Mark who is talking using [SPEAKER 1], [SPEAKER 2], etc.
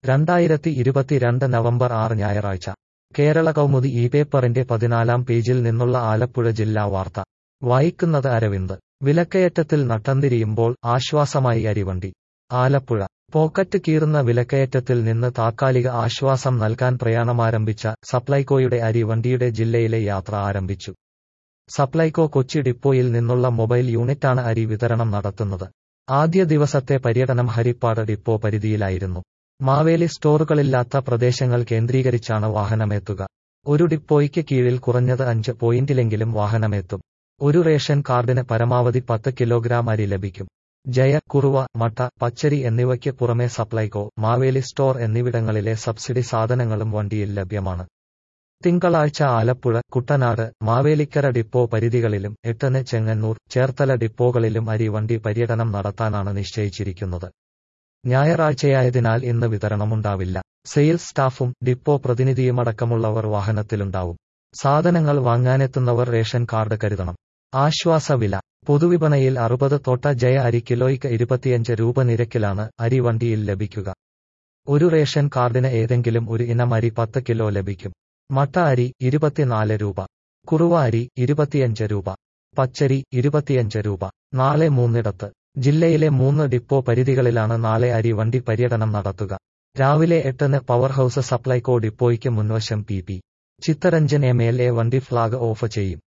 [SPEAKER 1] രണ്ടായിരത്തി ഇരുപത്തിരണ്ട് നവംബർ ആറ് ഞായറാഴ്ച കേരള കൗമുദി ഈ പേപ്പറിന്റെ പതിനാലാം പേജിൽ നിന്നുള്ള ആലപ്പുഴ ജില്ലാ വാർത്ത വായിക്കുന്നത് അരവിന്ദ് വിലക്കയറ്റത്തിൽ നട്ടംതിരിയുമ്പോൾ ആശ്വാസമായി അരിവണ്ടി ആലപ്പുഴ പോക്കറ്റ് കീറുന്ന വിലക്കയറ്റത്തിൽ നിന്ന് താത്കാലിക ആശ്വാസം നൽകാൻ പ്രയാണമാരംഭിച്ച സപ്ലൈകോയുടെ അരി വണ്ടിയുടെ ജില്ലയിലെ യാത്ര ആരംഭിച്ചു സപ്ലൈകോ കൊച്ചി ഡിപ്പോയിൽ നിന്നുള്ള മൊബൈൽ യൂണിറ്റാണ് അരി വിതരണം നടത്തുന്നത് ആദ്യ ദിവസത്തെ പര്യടനം ഹരിപ്പാട് ഡിപ്പോ പരിധിയിലായിരുന്നു മാവേലി സ്റ്റോറുകളില്ലാത്ത പ്രദേശങ്ങൾ കേന്ദ്രീകരിച്ചാണ് വാഹനമെത്തുക ഒരു ഡിപ്പോയ്ക്ക് കീഴിൽ കുറഞ്ഞത് അഞ്ച് പോയിന്റിലെങ്കിലും വാഹനമെത്തും ഒരു റേഷൻ കാർഡിന് പരമാവധി പത്ത് കിലോഗ്രാം അരി ലഭിക്കും ജയ കുറുവ മട്ട പച്ചരി എന്നിവയ്ക്ക് പുറമെ സപ്ലൈകോ മാവേലി സ്റ്റോർ എന്നിവിടങ്ങളിലെ സബ്സിഡി സാധനങ്ങളും വണ്ടിയിൽ ലഭ്യമാണ് തിങ്കളാഴ്ച ആലപ്പുഴ കുട്ടനാട് മാവേലിക്കര ഡിപ്പോ പരിധികളിലും എട്ടന് ചെങ്ങന്നൂർ ചേർത്തല ഡിപ്പോകളിലും അരി വണ്ടി പര്യടനം നടത്താനാണ് നിശ്ചയിച്ചിരിക്കുന്നത് ഞായറാഴ്ചയായതിനാൽ ഇന്ന് വിതരണമുണ്ടാവില്ല സെയിൽസ് സ്റ്റാഫും ഡിപ്പോ പ്രതിനിധിയുമടക്കമുള്ളവർ വാഹനത്തിലുണ്ടാവും സാധനങ്ങൾ വാങ്ങാനെത്തുന്നവർ റേഷൻ കാർഡ് കരുതണം ആശ്വാസവില പൊതുവിപണിയിൽ അറുപത് തോട്ട ജയ അരി കിലോയ്ക്ക് ഇരുപത്തിയഞ്ച് രൂപ നിരക്കിലാണ് അരി വണ്ടിയിൽ ലഭിക്കുക ഒരു റേഷൻ കാർഡിന് ഏതെങ്കിലും ഒരു ഇനം അരി പത്ത് കിലോ ലഭിക്കും മട്ട അരി ഇരുപത്തിനാല് രൂപ കുറുവ അരി ഇരുപത്തിയഞ്ച് രൂപ പച്ചരി ഇരുപത്തിയഞ്ച് രൂപ നാളെ മൂന്നിടത്ത് ജില്ലയിലെ മൂന്ന് ഡിപ്പോ പരിധികളിലാണ് നാളെ അരി വണ്ടി പര്യടനം നടത്തുക രാവിലെ എട്ടിന് പവർ ഹൌസ് സപ്ലൈകോ ഡിപ്പോയ്ക്ക് മുൻവശം P P Chittaranjan M L A വണ്ടി ഫ്ളാഗ് ഓഫ് ചെയ്യും